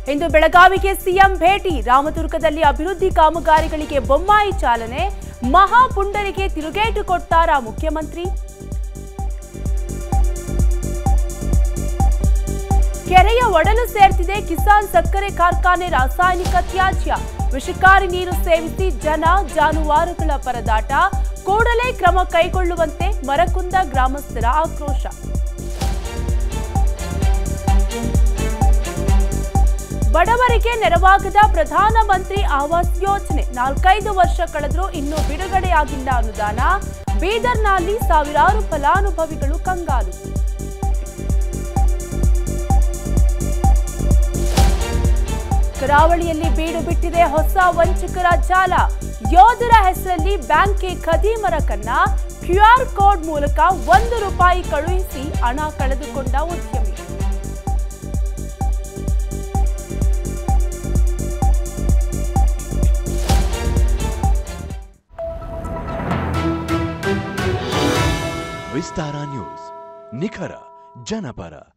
ಇಂದು ಬೆಳಗಾವಿಗೆ ಸಿಎಂ ಭೇಟಿ ರಾಮದುರ್ಗದಲ್ಲಿ ಅಭಿವೃದ್ಧಿ ಕಾಮಗಾರಿಗಳಿಗೆ ಬೊಮ್ಮಾಯಿ ಚಾಲನೆ ಮಹಾಪುಂಡರಿಗೆ ತಿರುಗೇಟು ಕೊಟ್ಟಾರ ಮುಖ್ಯಮಂತ್ರಿ ಕೆರೆಯ ಒಡಲು ಸೇರ್ತಿದೆ ಕಿಸಾನ್ ಸಕ್ಕರೆ ಕಾರ್ಖಾನೆ ರಾಸಾಯನಿಕ ತ್ಯಾಜ್ಯ ವಿಷಕಾರಿ ನೀರು ಸೇವಿಸಿ ಜನ ಜಾನುವಾರುಗಳ ಪರದಾಟ ಕೂಡಲೇ ಕ್ರಮ ಕೈಗೊಳ್ಳುವಂತೆ ಮರಕುಂದ ಗ್ರಾಮಸ್ಥರ ಆಕ್ರೋಶ ಬಡವರಿಗೆ ನೆರವಾಗದ ಪ್ರಧಾನಮಂತ್ರಿ ಆವಾಸ್ ಯೋಜನೆ ನಾಲ್ಕೈದು ವರ್ಷ ಕಳೆದರೂ ಇನ್ನೂ ಬಿಡುಗಡೆಯಾಗಿಲ್ಲ ಅನುದಾನ ಬೀದರ್ನಲ್ಲಿ ಸಾವಿರಾರು ಫಲಾನುಭವಿಗಳು ಕಂಗಾಲು ಕರಾವಳಿಯಲ್ಲಿ ಬೀಡು ಬಿಟ್ಟಿದೆ ಹೊಸ ವಂಚಕರ ಜಾಲ ಯೋಧರ ಹೆಸರಲ್ಲಿ ಬ್ಯಾಂಕ್ಗೆ ಖದೀಮರ ಕನ್ನ ಕ್ಯೂಆರ್ ಕೋಡ್ ಮೂಲಕ ಒಂದು ರೂಪಾಯಿ ಕಳುಹಿಸಿ ಹಣ ಕಳೆದುಕೊಂಡ ಉದ್ಯಮಿ ವಿಸ್ತಾರ ನ್ಯೂಸ್ ನಿಖರ ಜನಪರ